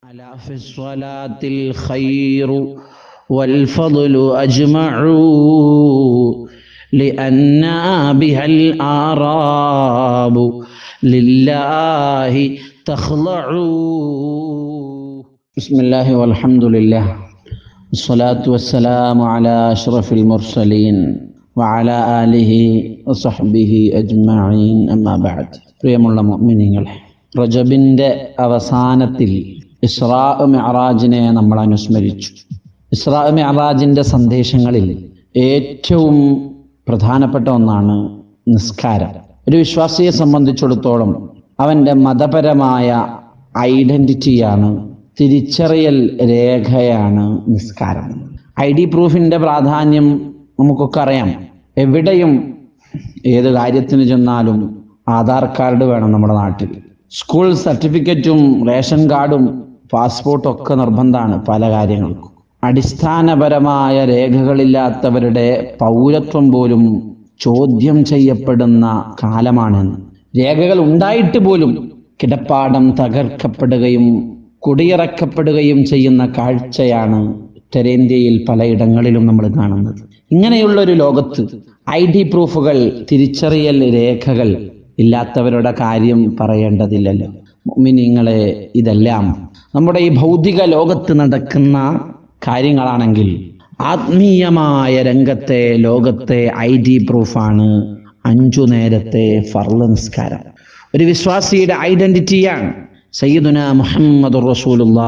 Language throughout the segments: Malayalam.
ألا في الصلاة الخير والفضل أجمع لأن بها الآراب لله تخضع بسم الله والحمد لله الصلاة والسلام على أشرف المرسلين وعلى آله وصحبه أجمعين أما بعد പ്രിയമുള്ള മുഅ്മിനീങ്ങളെ റജബിൻ്റെ അവസാനത്തിൽ ഇസ്രാ മെഹറാജിനെ നമ്മൾ അനുസ്മരിച്ചു ഇസ്രാ മെഹറാജിൻ്റെ സന്ദേശങ്ങളിൽ ഏറ്റവും പ്രധാനപ്പെട്ട ഒന്നാണ് നിസ്കാരം ഒരു വിശ്വാസിയെ സംബന്ധിച്ചിടത്തോളം അവൻ്റെ മതപരമായ ഐഡൻറ്റിറ്റിയാണ് തിരിച്ചറിയൽ രേഖയാണ് നിസ്കാരം ഐ ഡി പ്രൂഫിൻ്റെ പ്രാധാന്യം നമുക്കൊക്കെ അറിയാം എവിടെയും ഏത് കാര്യത്തിന് ചെന്നാലും ആധാർ കാർഡ് വേണം നമ്മുടെ നാട്ടിൽ സ്കൂൾ സർട്ടിഫിക്കറ്റും റേഷൻ കാർഡും പാസ്പോർട്ടും ഒക്കെ നിർബന്ധമാണ് പല കാര്യങ്ങൾക്കും അടിസ്ഥാനപരമായ രേഖകളില്ലാത്തവരുടെ പൗരത്വം പോലും ചോദ്യം ചെയ്യപ്പെടുന്ന കാലമാണെന്ന് രേഖകൾ ഉണ്ടായിട്ട് പോലും കിടപ്പാടം തകർക്കപ്പെടുകയും കുടിയിറക്കപ്പെടുകയും ചെയ്യുന്ന കാഴ്ചയാണ് ഉത്തരേന്ത്യയിൽ പലയിടങ്ങളിലും നമ്മൾ കാണുന്നത് ഇങ്ങനെയുള്ള ഒരു ലോകത്ത് ഐ ഡി പ്രൂഫുകൾ തിരിച്ചറിയൽ രേഖകൾ ഇല്ലാത്തവരുടെ കാര്യം പറയേണ്ടതില്ലല്ലോ മിനിങ്ങളെ ഇതെല്ലാം നമ്മുടെ ഈ ഭൗതിക ലോകത്ത് നടക്കുന്ന കാര്യങ്ങളാണെങ്കിൽ ആത്മീയമായ രംഗത്തെ ലോകത്തെ ഐ ഡി പ്രൂഫാണ് അഞ്ചു നേരത്തെ ഫർള് നിസ്കാരം ഒരു വിശ്വാസിയുടെ ഐഡന്റിറ്റിയാണ് സയ്യിദുന മുഹമ്മദ് റസൂലുള്ളാ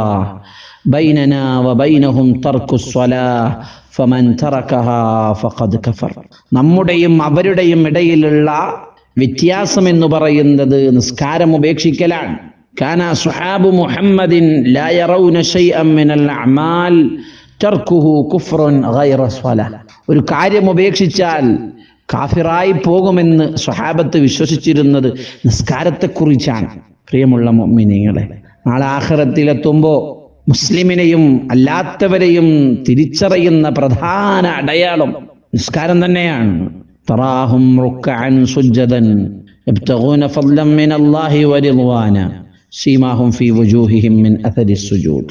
ബൈനന വബൈനഹും തർക്കു സ്വലാഹ് ഫമൻ തറക്കഹാ ഫഖദ് കഫർ നമ്മുടെയും അവരുടെയും ഇടയിലുള്ള വ്യത്യാസം എന്ന് പറയുന്നത് നിസ്കാരം ഉപേക്ഷിക്കലാണ് കാന സുഹാബു മുഹമ്മദിൻ ലാ യറൗന ശൈഅൻ മിനൽ അഅമാൽ തർക്കുഹു കുഫ്റുൻ ഗൈറ സ്വലാ ഒരു കാര്യം ഉപേക്ഷിച്ചാൽ കാഫിറായി പോകുമെന്ന് സ്വഹാബത്ത് വിശ്വസിച്ചിരുന്നത് നിസ്കാരത്തെക്കുറിച്ചാണ് പ്രിയമുള്ള മുഅ്മിനീങ്ങളെ നാളെ ആഖിറത്തിലെത്തുമ്പോൾ മുസ്ലിമിനെയും അല്ലാത്തവരെയും തിരിച്ചറിയുന്ന പ്രധാന അടയാളം നിസ്കാരം തന്നെയാണ് തറാഹും റുക്കഅൻ സുജ്ജദൻ يبتغون فضلا من الله ورضوانا سيماهم في وجوههم من أثر السجود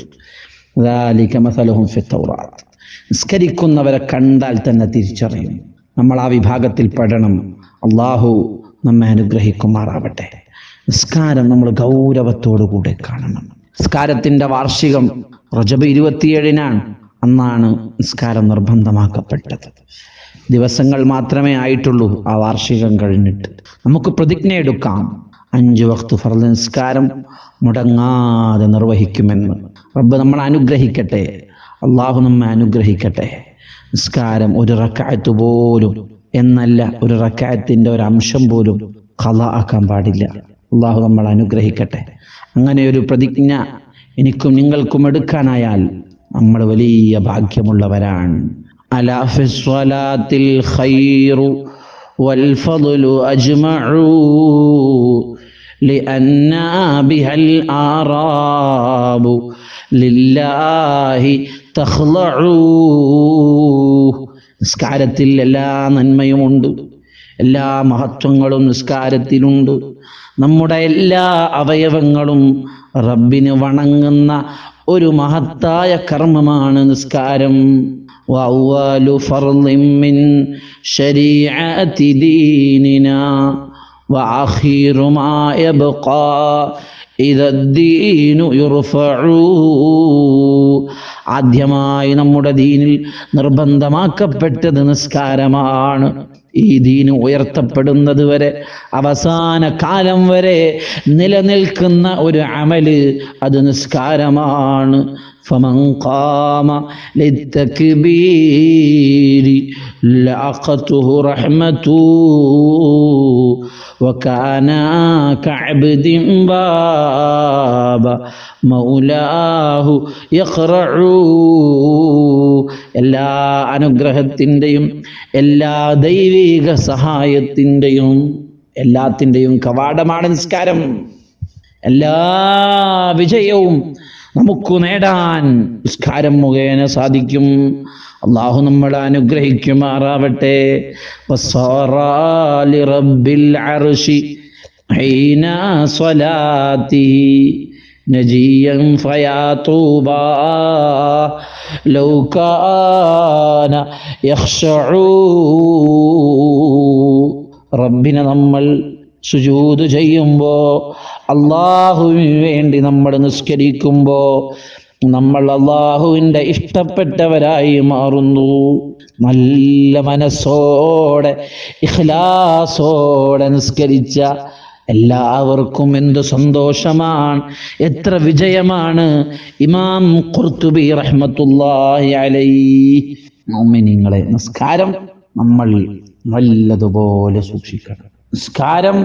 ذلك مثلهم في التوراة നിസ്കരിക്കുന്നവരെ കണ്ടാൽ തന്നെ തിരിച്ചറിയും നമ്മൾ ആ വിഭാഗത്തിൽ പെടണം അള്ളാഹു നമ്മെ അനുഗ്രഹിക്കുമാറാവട്ടെ നിസ്കാരം നമ്മൾ ഗൗരവത്തോടു കൂടെ കാണണം നിസ്കാരത്തിന്റെ വാർഷികം റജബ് ഇരുപത്തിയേഴിനാണ് അന്നാണ് നിസ്കാരം നിർബന്ധമാക്കപ്പെട്ടത് ദിവസങ്ങൾ മാത്രമേ ആയിട്ടുള്ളൂ ആ വാർഷികം കഴിഞ്ഞിട്ട് നമുക്ക് പ്രതിജ്ഞ എടുക്കാം അഞ്ചു വക്ത് ഫർദ് നിസ്കാരം മുടങ്ങാതെ നിർവഹിക്കുമെന്ന് റബ്ബ് നമ്മൾ അനുഗ്രഹിക്കട്ടെ അള്ളാഹു നമ്മെ അനുഗ്രഹിക്കട്ടെ നിസ്കാരം ഒരു റക്കായത്ത് പോലും എന്നല്ല ഒരു റക്കായത്തിന്റെ ഒരു അംശം പോലും കല ആക്കാൻ പാടില്ല അള്ളാഹു നമ്മൾ അനുഗ്രഹിക്കട്ടെ അങ്ങനെ ഒരു പ്രതിജ്ഞ എനിക്കും നിങ്ങൾക്കും എടുക്കാനായാൽ നമ്മൾ വലിയ ഭാഗ്യമുള്ളവരാണ് അലാ ഫിസ്വലാത്തിൽ ഖൈറു والفضل أجمع لأن بها الآراب لله تخضع നിസ്കാരത്തിൽ എല്ലാ നന്മയുമുണ്ട് എല്ലാ മഹത്വങ്ങളും നിസ്കാരത്തിലുണ്ട് നമ്മുടെ എല്ലാ അവയവങ്ങളും റബ്ബിന് വണങ്ങുന്ന ഒരു മഹത്തായ കർമ്മമാണ് നിസ്കാരം وأول فرض من شريعة ديننا وأخير ما يبقى إذا الدين يرفع ആദ്യമായി നമ്മുടെ ദീനിൽ നിർബന്ധമാക്കപ്പെട്ടത് നിസ്കാരമാണ് ഈ ദീന് ഉയർത്തപ്പെടുന്നത് വരെ അവസാന കാലം വരെ നിലനിൽക്കുന്ന ഒരു അമല് അത് നിസ്കാരമാണ് فمن قام للتكبير لعقته رحمته وكان كعبد باب മൗലാഹു എല്ലാ അനുഗ്രഹത്തിൻ്റെയും എല്ലാ ദൈവിക സഹായത്തിൻ്റെയും എല്ലാത്തിൻ്റെയും കവാടമാണ് നിസ്കാരം എല്ലാ വിജയവും നമുക്ക് നേടാൻ നിസ്കാരം മുഖേന സാധിക്കും അള്ളാഹു നമ്മളെ അനുഗ്രഹിക്കുമാറാവട്ടെ വസ്സാറാ ലിറബ്ബിൽ അർശി ഹൈന സ്വലാത്തി نجيا فيا طوبى لو كان يخشعون റബ്ബിനെ നമ്മൾ സുജൂത് ചെയ്യുമ്പോൾ അള്ളാഹുവിന് വേണ്ടി നമ്മൾ നിസ്കരിക്കുമ്പോൾ നമ്മൾ അള്ളാഹുവിൻ്റെ ഇഷ്ടപ്പെട്ടവരായി മാറുന്നു നല്ല മനസ്സോടെ ഇഖ്ലാസോടെ നിസ്കരിച്ച എല്ലാവർക്കും എന്ത് സന്തോഷമാണ് എത്ര വിജയമാണ് ഇമാം ഖുർത്തുബി റഹ്മത്തുള്ളാഹി അലൈഹി മോമിനിങ്ങളെ നിസ്കാരം നമ്മൾ നല്ലതുപോലെ സൂക്ഷിക്കണം നിസ്കാരം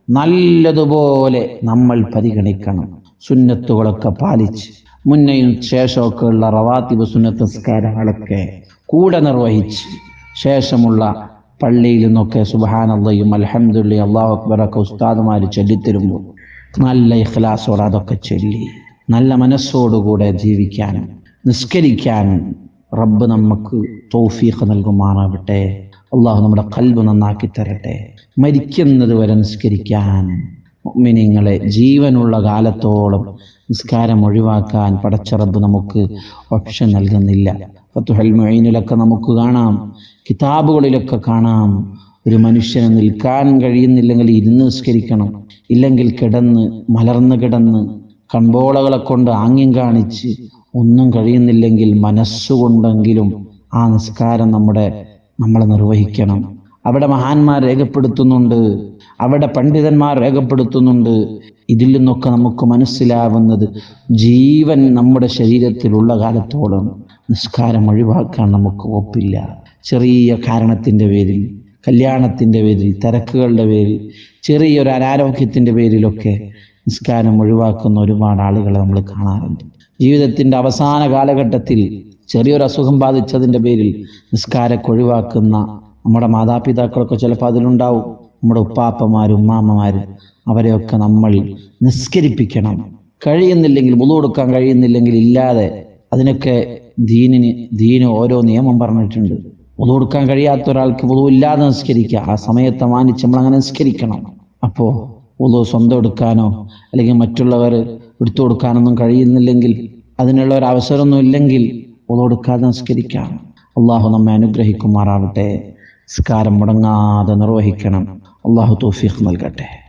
നല്ലതുപോലെ നമ്മൾ പരിഗണിക്കണം സുന്നത്തുകളൊക്കെ പാലിച്ച് മുന്നയും ശേഷമൊക്കെ ഉള്ള റവാത്തിബ് സുന്നത്ത് നിസ്കാരങ്ങളൊക്കെ കൂടെ നിർവഹിച്ച് ശേഷമുള്ള പള്ളിയിൽ നിന്നൊക്കെ സുബഹാനല്ലയും അൽഹംദുലി അള്ളാഹു അക്ബറൊക്കെ ഉസ്താദുമാർ ചൊല്ലിത്തരുമ്പോൾ നല്ല ഇഖ്ലാസോടെ അതൊക്കെ ചൊല്ലി നല്ല മനസ്സോടുകൂടെ ജീവിക്കാനും നിസ്കരിക്കാനും റബ്ബ് നമുക്ക് തൗഫീഖ് നൽകുമാറാവട്ടെ അള്ളാഹു നമ്മുടെ കൽബ് നന്നാക്കി തരട്ടെ മരിക്കുന്നത് വരെ നിസ്കരിക്കാൻ മുഅ്മിനീങ്ങളെ ജീവനുള്ള കാലത്തോളം നിസ്കാരം ഒഴിവാക്കാൻ പടച്ച റബ്ബ് നമുക്ക് ഓപ്ഷൻ നൽകുന്നില്ല ഫത്തുഹൽ മൊയ്നിലൊക്കെ നമുക്ക് കാണാം കിതാബുകളിലൊക്കെ കാണാം ഒരു മനുഷ്യന് നിൽക്കാൻ കഴിയുന്നില്ലെങ്കിൽ ഇരുന്ന് നിസ്കരിക്കണം ഇല്ലെങ്കിൽ കിടന്ന് മലർന്ന് കിടന്ന് കൺപോളകളെ കൊണ്ട് ആംഗ്യം കാണിച്ച് ഒന്നും കഴിയുന്നില്ലെങ്കിൽ മനസ്സുകൊണ്ടെങ്കിലും ആ നിസ്കാരം നമ്മുടെ നമ്മൾ നിർവഹിക്കണം അവിടെ മഹാന്മാർ രേഖപ്പെടുത്തുന്നുണ്ട് അവിടെ പണ്ഡിതന്മാർ രേഖപ്പെടുത്തുന്നുണ്ട് ഇതിൽ നിന്നൊക്കെ നമുക്ക് മനസ്സിലാവുന്നത് ജീവൻ നമ്മുടെ ശരീരത്തിലുള്ള കാലത്തോളം നിസ്കാരം ഒഴിവാക്കാൻ നമുക്ക് ഒപ്പില്ല ചെറിയ കാരണത്തിൻ്റെ പേരിൽ കല്യാണത്തിൻ്റെ പേരിൽ തിരക്കുകളുടെ പേരിൽ ചെറിയൊരു അനാരോഗ്യത്തിൻ്റെ പേരിലൊക്കെ നിസ്കാരം ഒഴിവാക്കുന്ന ഒരുപാട് ആളുകളെ നമ്മൾ കാണാറുണ്ട് ജീവിതത്തിൻ്റെ അവസാന കാലഘട്ടത്തിൽ ചെറിയൊരു അസുഖം ബാധിച്ചതിൻ്റെ പേരിൽ നിസ്കാരമൊക്കെ ഒഴിവാക്കുന്ന നമ്മുടെ മാതാപിതാക്കളൊക്കെ ചിലപ്പോൾ അതിലുണ്ടാവും നമ്മുടെ ഉപ്പാപ്പമാരും ഉമ്മാമ്മമാരും അവരെയൊക്കെ നമ്മൾ നിസ്കരിപ്പിക്കണം കഴിയുന്നില്ലെങ്കിൽ മുളു കൊടുക്കാൻ കഴിയുന്നില്ലെങ്കിൽ ഇല്ലാതെ അതിനൊക്കെ ദീനിന് ദീന് ഓരോ നിയമം പറഞ്ഞിട്ടുണ്ട് മുളു കൊടുക്കാൻ കഴിയാത്ത ഒരാൾക്ക് മുളു ഇല്ലാതെ നിസ്കരിക്കുക ആ സമയത്തെ മാനിച്ച് നമ്മൾ അങ്ങനെ നിസ്കരിക്കണം അപ്പോൾ ഉളു സ്വന്തം എടുക്കാനോ അല്ലെങ്കിൽ മറ്റുള്ളവർ എടുത്തു കൊടുക്കാനൊന്നും കഴിയുന്നില്ലെങ്കിൽ അതിനുള്ള ഒരു അവസരമൊന്നും ഇല്ലെങ്കിൽ ഉളു കൊടുക്കാതെ നിസ്കരിക്കാം അള്ളാഹു നമ്മെ അനുഗ്രഹിക്കുമാറാവട്ടെ നിസ്കാരം മുടങ്ങാതെ നിർവഹിക്കണം അള്ളാഹു തൗഫീഖ് നൽകട്ടെ